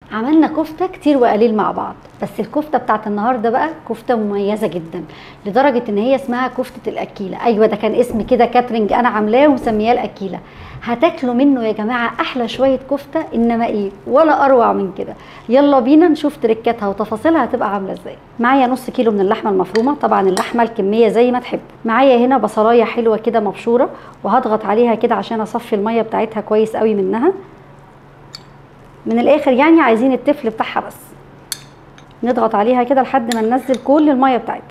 عملنا كفته كتير وقليل مع بعض بس الكفته بتاعت النهارده بقى كفته مميزه جدا لدرجه ان هي اسمها كفته الاكيله ايوه ده كان اسم كده كاترينج انا عاملاه ومسمياه الاكيله هتاكلوا منه يا جماعه احلى شويه كفته انما ايه ولا اروع من كده يلا بينا نشوف تريكاتها وتفاصيلها هتبقى عامله ازاي معايا نص كيلو من اللحمه المفرومه طبعا اللحمه الكميه زي ما تحب معايا هنا بصلايه حلوه كده مبشوره وهضغط عليها كده عشان اصفي الميه بتاعتها كويس قوي منها من الاخر يعني عايزين التفل بتاعها بس نضغط عليها كده لحد ما ننزل كل الميه بتاعتها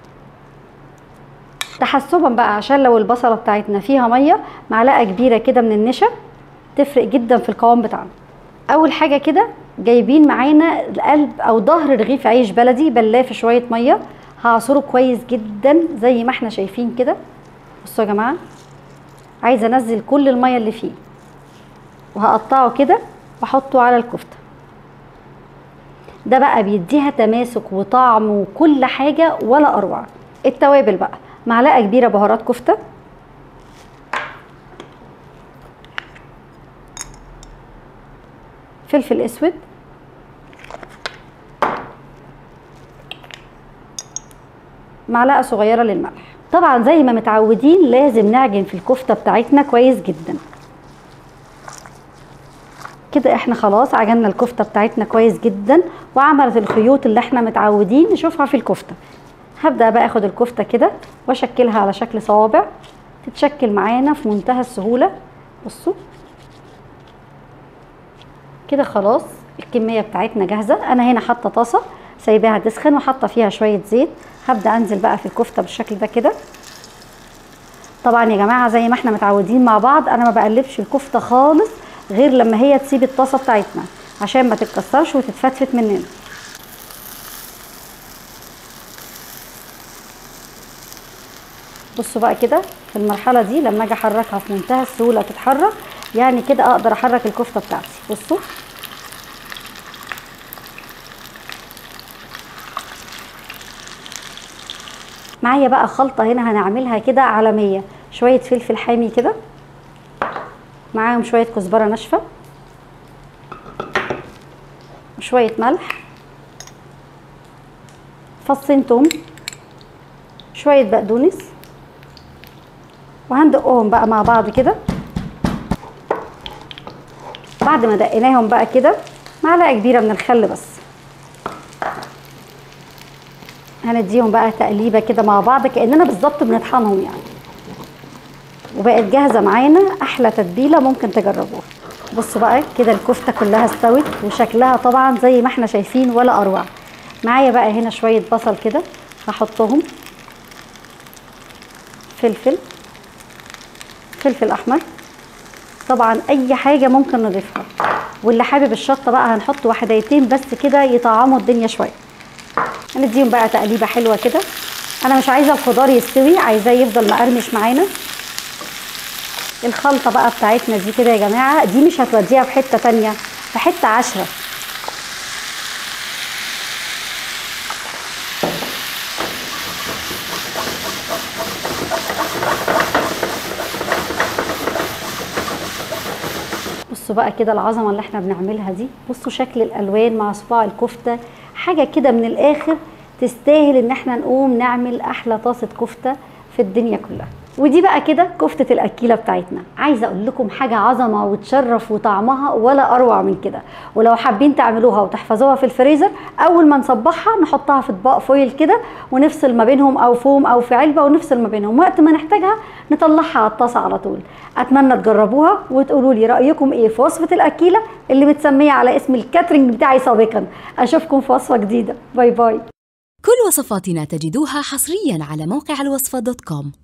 تحسبا بقى عشان لو البصله بتاعتنا فيها ميه معلقه كبيره كده من النشا تفرق جدا في القوام بتاعنا اول حاجه كده جايبين معانا القلب او ظهر رغيف عيش بلدي بلاه في شويه ميه هعصره كويس جدا زي ما احنا شايفين كده بصوا يا جماعه عايزه انزل كل الميه اللي فيه وهقطعه كده واحطه على الكفته ده بقى بيديها تماسك وطعم وكل حاجه ولا اروع التوابل بقى معلقه كبيره بهارات كفته فلفل اسود معلقه صغيره للملح طبعا زي ما متعودين لازم نعجن في الكفته بتاعتنا كويس جدا كده احنا خلاص عجننا الكفته بتاعتنا كويس جدا وعملت الخيوط اللي احنا متعودين نشوفها في الكفته هبدا بقى اخد الكفته كده واشكلها على شكل صوابع تتشكل معانا في منتهى السهوله بصوا كده خلاص الكميه بتاعتنا جاهزه انا هنا حاطه طاسه سايباها تسخن وحاطه فيها شويه زيت هبدا انزل بقى في الكفته بالشكل ده كده طبعا يا جماعه زي ما احنا متعودين مع بعض انا ما بقلبش الكفته خالص غير لما هي تسيب الطاسه بتاعتنا عشان ما تتكسرش وتتفتفت مننا بصوا بقى كده في المرحله دي لما اجي احركها في منتهى السهوله تتحرك يعني كده اقدر احرك الكفته بتاعتي بصوا معايا بقى خلطه هنا هنعملها كده عالميه شويه فلفل حامي كده معاهم شويه كزبره ناشفه وشويه ملح فصين توم شويه بقدونس وهندقهم بقى مع بعض كده بعد ما دقيناهم بقى كده معلقه كبيره من الخل بس هنديهم بقى تقليبه كده مع بعض كاننا بالظبط بنطحنهم يعني وبقت جاهزه معانا احلى تتبيله ممكن تجربوها بصوا بقى كده الكفته كلها استوت وشكلها طبعا زي ما احنا شايفين ولا اروع معايا بقى هنا شويه بصل كده هحطهم فلفل فلفل احمر طبعا اي حاجه ممكن نضيفها واللي حابب الشطه بقى هنحط وحدايتين بس كده يطعموا الدنيا شويه هنديهم بقى تقليبه حلوه كده انا مش عايزه الخضار يستوي عايزاه يفضل مقرمش معانا الخلطه بقى بتاعتنا دي كده يا جماعه دي مش هتوديها في حته تانية في حته عشرة بصوا بقى كده العظمه اللي احنا بنعملها دي بصوا شكل الالوان مع صباع الكفته حاجه كده من الاخر تستاهل ان احنا نقوم نعمل احلى طاسه كفته في الدنيا كلها ودي بقى كده كفتة الأكيلة بتاعتنا عايزة أقول لكم حاجة عظمة وتشرف وطعمها ولا أروع من كده ولو حابين تعملوها وتحفظوها في الفريزر أول ما نصبحها نحطها في اطباق فويل كده ونفصل ما بينهم أو فوم أو في علبة ونفصل ما بينهم وقت ما نحتاجها نطلعها على الطاسة على طول أتمنى تجربوها وتقولوا لي رأيكم إيه في وصفة الأكيلة اللي متسمية على اسم الكاترينج بتاعي سابقا أشوفكم في وصفة جديدة باي باي كل وصفاتنا تجدوها حصريا على موقع الوصفة دوت كوم